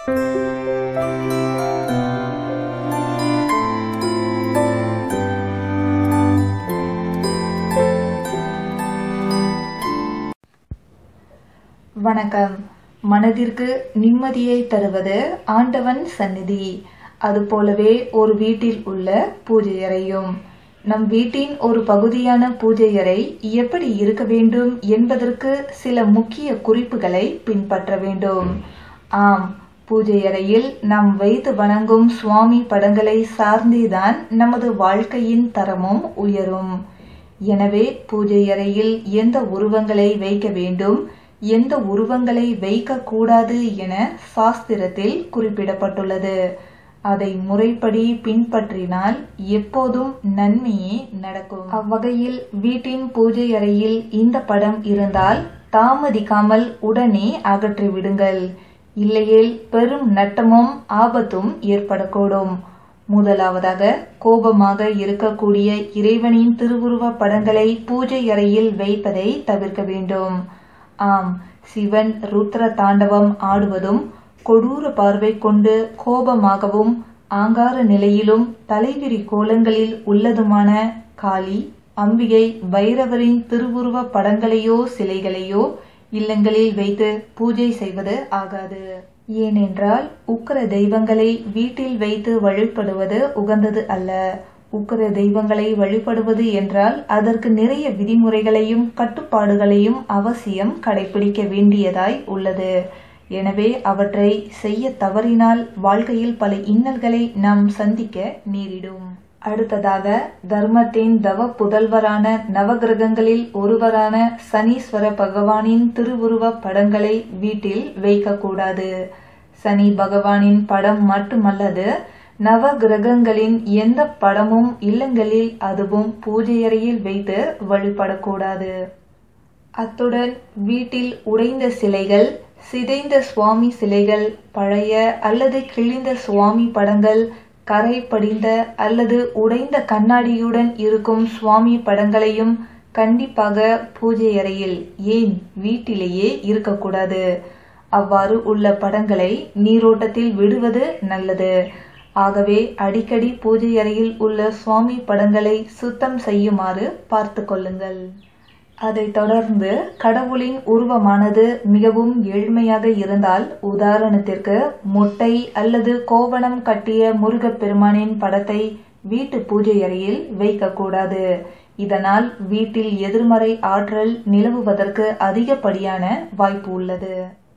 வணக்கம் மனதிற்கு நிம்மதியை தருவது ஆண்டவன் சந்நிதி அதுபோலவே ஒரு வீட்டில் உள்ள பூஜை அறையும் நம் வீட்டின் ஒரு பகுதியான பூஜை அறை எப்படி இருக்க வேண்டும் என்பதற்கு சில முக்கிய குறிப்புகளை பின்பற்ற வேண்டும் ஆம் பூஜை அறையில் நாம் வைத்து வணங்கும் சுவாமி படங்களை சார்ந்தேதான் நமது வாழ்க்கையின் தரமும் உயரும் எனவே பூஜை அறையில் எந்த உருவங்களை வைக்க வேண்டும் எந்த உருவங்களை வைக்கக்கூடாது என சாஸ்திரத்தில் குறிப்பிடப்பட்டுள்ளது அதை முறைப்படி பின்பற்றினால் எப்போதும் நன்மையே நடக்கும் அவ்வகையில் வீட்டின் பூஜை அறையில் இந்த படம் இருந்தால் தாமதிக்காமல் உடனே அகற்றி விடுங்கள் இல்லையேல் பெரும் நட்டமும் ஆபத்தும் ஏற்படக்கூடும் முதலாவதாக கோபமாக இருக்கக்கூடிய இறைவனின் திருவுருவ படங்களை பூஜை அறையில் வைப்பதை தவிர்க்க வேண்டும் ஆம் சிவன் ருத்ர தாண்டவம் ஆடுவதும் கொடூர பார்வை கொண்டு கோபமாகவும் ஆங்கார நிலையிலும் தலைவிரி கோலங்களில் உள்ளதுமான காளி அம்பிகை பைரவரின் திருவுருவ படங்களையோ சிலைகளையோ இல்லங்களில் வைத்து பூஜை செய்வது ஆகாது ஏனென்றால் உக்கர தெய்வங்களை வீட்டில் வைத்து வழிபடுவது உகந்தது அல்ல உக்கர தெய்வங்களை வழிபடுவது என்றால் அதற்கு நிறைய விதிமுறைகளையும் கட்டுப்பாடுகளையும் அவசியம் கடைபிடிக்க வேண்டியதாய் உள்ளது எனவே அவற்றை செய்ய தவறினால் வாழ்க்கையில் பல இன்னல்களை நாம் சந்திக்க நேரிடும் அடுத்ததாக தர்மத்தின் தவ புதல்வரான நவகிரகங்களில் ஒருவரான சனீஸ்வர பகவானின் திருவுருவ படங்களை வீட்டில் வைக்கக்கூடாது சனி பகவானின் படம் மட்டுமல்லது நவ கிரகங்களின் எந்த படமும் இல்லங்களில் அதுவும் பூஜையறையில் வைத்து வழிபடக்கூடாது அத்துடன் வீட்டில் உடைந்த சிலைகள் சிதைந்த சுவாமி சிலைகள் பழைய அல்லது கிழிந்த சுவாமி படங்கள் கரை படிந்த அல்லது உடைந்த கண்ணாடியுடன் இருக்கும் சுவாமி படங்களையும் கண்டிப்பாக பூஜை அறையில் ஏன் வீட்டிலேயே இருக்கக்கூடாது அவ்வாறு உள்ள படங்களை நீரோட்டத்தில் விடுவது நல்லது ஆகவே அடிக்கடி பூஜை அறையில் உள்ள சுவாமி படங்களை சுத்தம் செய்யுமாறு பார்த்து கொள்ளுங்கள் அதைத் தொடர்ந்து கடவுளின் உருவமானது மிகவும் ஏழ்மையாக இருந்தால் உதாரணத்திற்கு மொட்டை அல்லது கோவணம் கட்டிய முருகப்பெருமானின் படத்தை வீட்டு பூஜை அறையில் வைக்கக்கூடாது இதனால் வீட்டில் எதிர்மறை ஆற்றல் நிலவுவதற்கு அதிகப்படியான வாய்ப்பு உள்ளது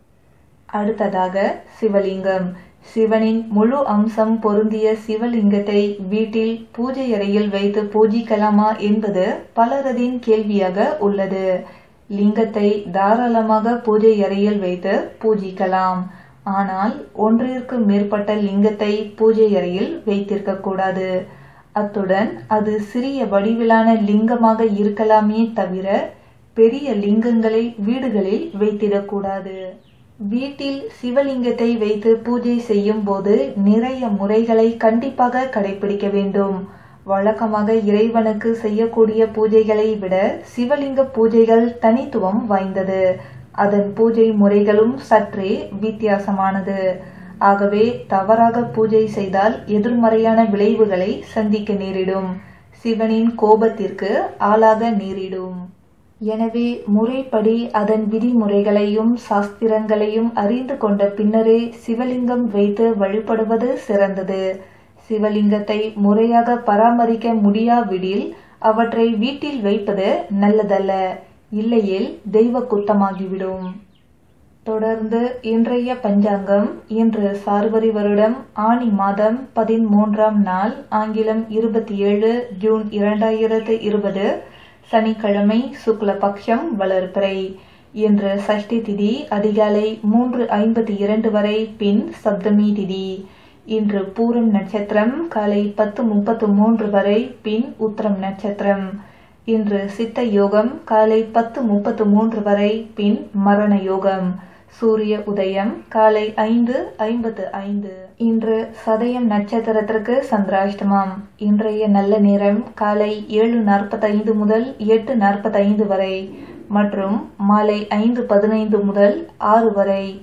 அடுத்ததாக சிவலிங்கம் சிவனின் முழு அம்சம் பொருந்திய சிவலிங்கத்தை வீட்டில் பூஜை அறையில் வைத்து பூஜிக்கலாமா என்பது பலரதின் கேள்வியாக உள்ளது லிங்கத்தை தாராளமாக பூஜை அறையில் வைத்து பூஜிக்கலாம் ஆனால் ஒன்றிற்கு மேற்பட்ட லிங்கத்தை பூஜை அறையில் வைத்திருக்க கூடாது அத்துடன் அது சிறிய வடிவிலான லிங்கமாக இருக்கலாமே தவிர பெரிய லிங்கங்களை வீடுகளில் வைத்திடக்கூடாது வீட்டில் சிவலிங்கத்தை வைத்து பூஜை செய்யும் போது நிறைய முறைகளை கண்டிப்பாக கடைபிடிக்க வேண்டும் வழக்கமாக இறைவனுக்கு செய்யக்கூடிய பூஜைகளை விட சிவலிங்க பூஜைகள் தனித்துவம் வாய்ந்தது அதன் பூஜை முறைகளும் சற்றே வித்தியாசமானது ஆகவே தவறாக பூஜை செய்தால் எதிர்மறையான விளைவுகளை சந்திக்க நேரிடும் சிவனின் கோபத்திற்கு ஆளாக நேரிடும் எனவே முறைப்படி அதன் விதிமுறைகளையும் சாஸ்திரங்களையும் அறிந்து கொண்ட பின்னரே சிவலிங்கம் வைத்து வழிபடுவது சிறந்தது சிவலிங்கத்தை முறையாக பராமரிக்க முடியாவிடில் அவற்றை வீட்டில் வைப்பது நல்லதல்ல இல்லையேல் தெய்வ குத்தமாகிவிடும் தொடர்ந்து இன்றைய பஞ்சாங்கம் இன்று சார்வரி வருடம் ஆணி மாதம் பதிமூன்றாம் நாள் ஆங்கிலம் இருபத்தி ஏழு ஜூன் இரண்டாயிரத்து இருபது சனிக்கிழமை சுக்லபக்ஷம் வளர்பிறை இன்று சஷ்டி திதி அதிகாலை மூன்று ஐம்பத்தி இரண்டு வரை பின் சப்தமி திதி இன்று பூரம் நட்சத்திரம் காலை பத்து முப்பத்து மூன்று வரை பின் உத்திரம் நட்சத்திரம் இன்று சித்த யோகம் காலை பத்து முப்பத்து மூன்று வரை பின் மரண யோகம் சூரிய உதயம் காலை ஐந்து ஐம்பத்து ஐந்து இன்று சதயம் நட்சத்திரத்திற்கு சந்திராஷ்டமம் இன்றைய நல்ல நேரம் காலை ஏழு நாற்பத்தைந்து முதல் எட்டு நாற்பத்தைந்து வரை மற்றும் மாலை ஐந்து பதினைந்து முதல் ஆறு வரை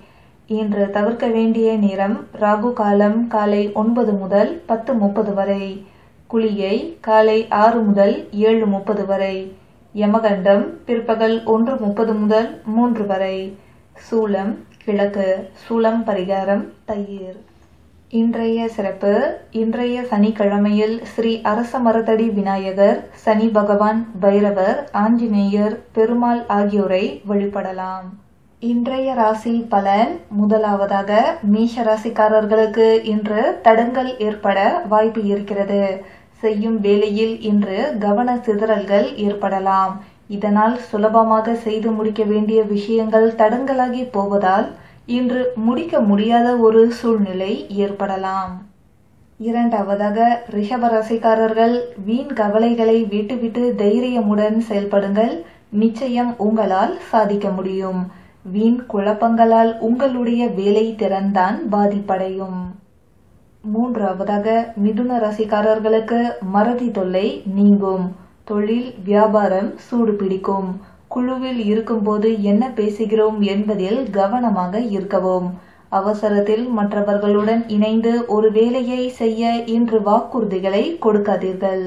இன்று தவிர்க்க வேண்டிய நேரம் ராகு காலம் காலை ஒன்பது முதல் பத்து முப்பது வரை குளிகை காலை ஆறு முதல் ஏழு முப்பது வரை யமகண்டம் பிற்பகல் ஒன்று முப்பது முதல் மூன்று வரை சூலம் கிழக்கு சூலம் பரிகாரம் தயிர் இன்றைய சிறப்பு இன்றைய சனிக்கிழமையில் ஸ்ரீ அரச மரத்தடி விநாயகர் சனி பகவான் பைரவர் ஆஞ்சநேயர் பெருமாள் ஆகியோரை வழிபடலாம் இன்றைய ராசி பலன் முதலாவதாக மேஷ ராசிக்காரர்களுக்கு இன்று தடங்கல் ஏற்பட வாய்ப்பு இருக்கிறது செய்யும் வேளையில் இன்று கவன சிதறல்கள் ஏற்படலாம் இதனால் சுலபமாக செய்து முடிக்க வேண்டிய விஷயங்கள் தடங்கலாகி போவதால் இன்று முடிக்க முடியாத ஒரு சூழ்நிலை ஏற்படலாம் இரண்டாவதாக ரிஷபராசிக்காரர்கள் வீண் கவலைகளை விட்டுவிட்டு தைரியமுடன் செயல்படுங்கள் நிச்சயம் உங்களால் சாதிக்க முடியும் வீண் குழப்பங்களால் உங்களுடைய வேலை திறன்தான் பாதிப்படையும் மூன்றாவதாக மிதுன ராசிக்காரர்களுக்கு மறதி தொல்லை நீங்கும் தொழில் வியாபாரம் சூடு பிடிக்கும் குழுவில் இருக்கும்போது என்ன பேசுகிறோம் என்பதில் கவனமாக இருக்கவும் அவசரத்தில் மற்றவர்களுடன் இணைந்து ஒரு வேலையை செய்ய இன்று வாக்குறுதிகளை கொடுக்காதீர்கள்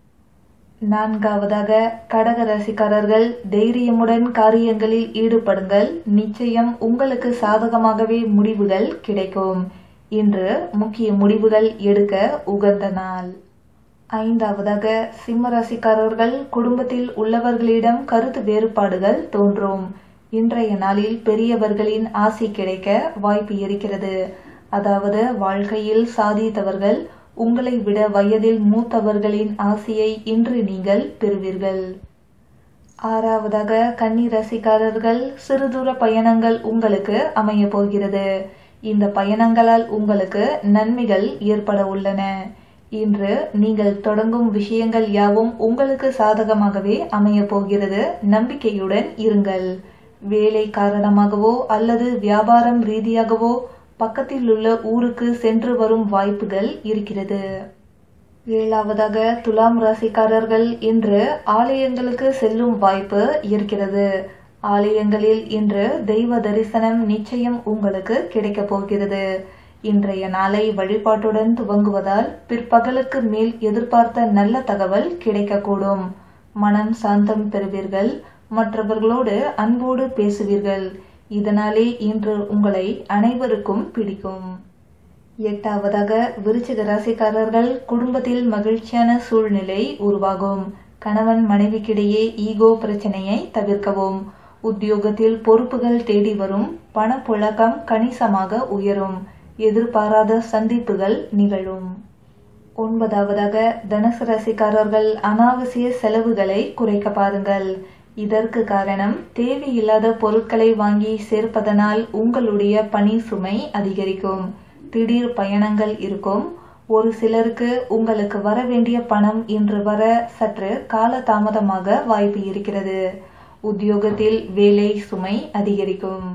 நான்காவதாக கடக ராசிக்காரர்கள் தைரியமுடன் காரியங்களில் ஈடுபடுங்கள் நிச்சயம் உங்களுக்கு சாதகமாகவே முடிவுகள் கிடைக்கும் இன்று முக்கிய முடிவுகள் எடுக்க உகந்த நாள் ஐந்தாவதாக சிம்ம ராசிக்காரர்கள் குடும்பத்தில் உள்ளவர்களிடம் கருத்து வேறுபாடுகள் தோன்றும் இன்றைய நாளில் பெரியவர்களின் ஆசி கிடைக்க வாய்ப்பு இருக்கிறது அதாவது வாழ்க்கையில் சாதித்தவர்கள் உங்களை விட வயதில் மூத்தவர்களின் ஆசியை இன்று நீங்கள் பெறுவீர்கள் ஆறாவதாக கன்னி ராசிக்காரர்கள் சிறுதூர பயணங்கள் உங்களுக்கு அமைய போகிறது இந்த பயணங்களால் உங்களுக்கு நன்மைகள் ஏற்பட உள்ளன இன்று நீங்கள் தொடங்கும் விஷயங்கள் யாவும் உங்களுக்கு சாதகமாகவே அமைய போகிறது நம்பிக்கையுடன் இருங்கள் வேலை காரணமாகவோ அல்லது வியாபாரம் ரீதியாகவோ பக்கத்தில் உள்ள ஊருக்கு சென்று வரும் வாய்ப்புகள் இருக்கிறது ஏழாவதாக துலாம் ராசிக்காரர்கள் இன்று ஆலயங்களுக்கு செல்லும் வாய்ப்பு இருக்கிறது ஆலயங்களில் இன்று தெய்வ தரிசனம் நிச்சயம் உங்களுக்கு கிடைக்க போகிறது இன்றைய நாளை வழிபாட்டுடன் துவங்குவதால் பிற்பகலுக்கு மேல் எதிர்பார்த்த நல்ல தகவல் கிடைக்கக்கூடும் மனம் சாந்தம் பெறுவீர்கள் மற்றவர்களோடு அன்போடு பேசுவீர்கள் இதனாலே இன்று உங்களை அனைவருக்கும் பிடிக்கும் எட்டாவதாக விருச்சிக ராசிக்காரர்கள் குடும்பத்தில் மகிழ்ச்சியான சூழ்நிலை உருவாகும் கணவன் மனைவிக்கிடையே ஈகோ பிரச்சனையை தவிர்க்கவும் உத்தியோகத்தில் பொறுப்புகள் தேடி வரும் பணப்புழக்கம் கணிசமாக உயரும் எதிர்பாராத சந்திப்புகள் நிகழும் ஒன்பதாவதாக தனுசு ராசிக்காரர்கள் அனாவசிய செலவுகளை குறைக்க பாருங்கள் இதற்கு காரணம் தேவையில்லாத பொருட்களை வாங்கி சேர்ப்பதனால் உங்களுடைய பணி சுமை அதிகரிக்கும் திடீர் பயணங்கள் இருக்கும் ஒரு சிலருக்கு உங்களுக்கு வர வேண்டிய பணம் இன்று வர சற்று கால தாமதமாக வாய்ப்பு இருக்கிறது உத்தியோகத்தில் வேலை சுமை அதிகரிக்கும்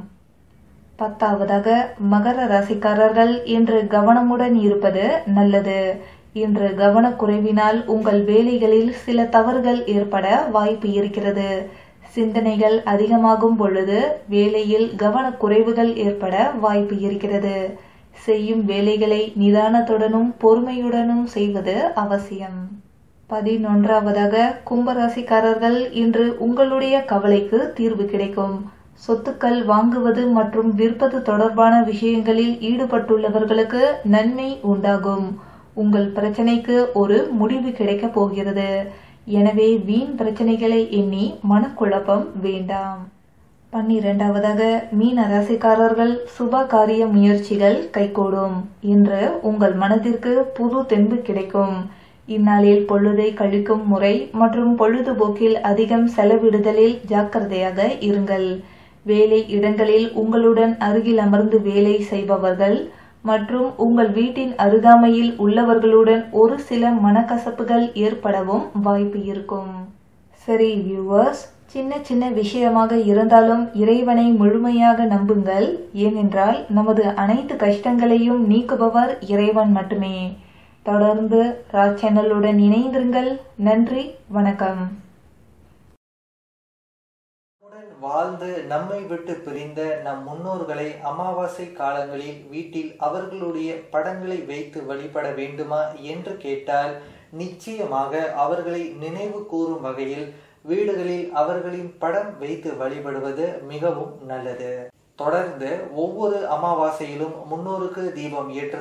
பத்தாவதாக மகர ராசிக்காரர்கள் இன்று கவனமுடன் இருப்பது நல்லது இன்று கவனக்குறைவினால் உங்கள் வேலைகளில் சில தவறுகள் ஏற்பட வாய்ப்பு இருக்கிறது சிந்தனைகள் அதிகமாகும் பொழுது வேலையில் கவனக்குறைவுகள் ஏற்பட வாய்ப்பு இருக்கிறது செய்யும் வேலைகளை நிதானத்துடனும் பொறுமையுடனும் செய்வது அவசியம் பதினொன்றாவதாக கும்பராசிக்காரர்கள் இன்று உங்களுடைய கவலைக்கு தீர்வு கிடைக்கும் சொத்துக்கள் வாங்குவது மற்றும் விற்பது தொடர்பான விஷயங்களில் ஈடுபட்டுள்ளவர்களுக்கு நன்மை உண்டாகும் உங்கள் பிரச்சனைக்கு ஒரு முடிவு கிடைக்கப் போகிறது எனவே வீண் பிரச்சனைகளை எண்ணி மனக்குழப்பம் வேண்டாம் பன்னிரெண்டாவதாக மீன ராசிக்காரர்கள் சுப காரிய முயற்சிகள் கைகூடும் இன்று உங்கள் மனதிற்கு புது தெம்பு கிடைக்கும் இந்நாளில் பொழுதை கழிக்கும் முறை மற்றும் பொழுதுபோக்கில் அதிகம் செலவிடுதலில் ஜாக்கிரதையாக இருங்கள் வேலை இடங்களில் உங்களுடன் அருகில் அமர்ந்து வேலை செய்பவர்கள் மற்றும் உங்கள் வீட்டின் அருகாமையில் உள்ளவர்களுடன் ஒரு சில மனக்கசப்புகள் ஏற்படவும் வாய்ப்பு இருக்கும் சரி வியூவர்ஸ் சின்ன சின்ன விஷயமாக இருந்தாலும் இறைவனை முழுமையாக நம்புங்கள் ஏனென்றால் நமது அனைத்து கஷ்டங்களையும் நீக்குபவர் இறைவன் மட்டுமே தொடர்ந்து ராஜ் சேனலுடன் இணைந்திருங்கள் நன்றி வணக்கம் வாழ்ந்து நம்மை விட்டு பிரிந்த நம் முன்னோர்களை அமாவாசை காலங்களில் வீட்டில் அவர்களுடைய படங்களை வைத்து வழிபட வேண்டுமா என்று கேட்டால் நிச்சயமாக அவர்களை நினைவு கூறும் வகையில் வீடுகளில் அவர்களின் படம் வைத்து வழிபடுவது மிகவும் நல்லது தொடர்ந்து ஒவ்வொரு அமாவாசையிலும் முன்னோருக்கு தீபம் ஏற்ற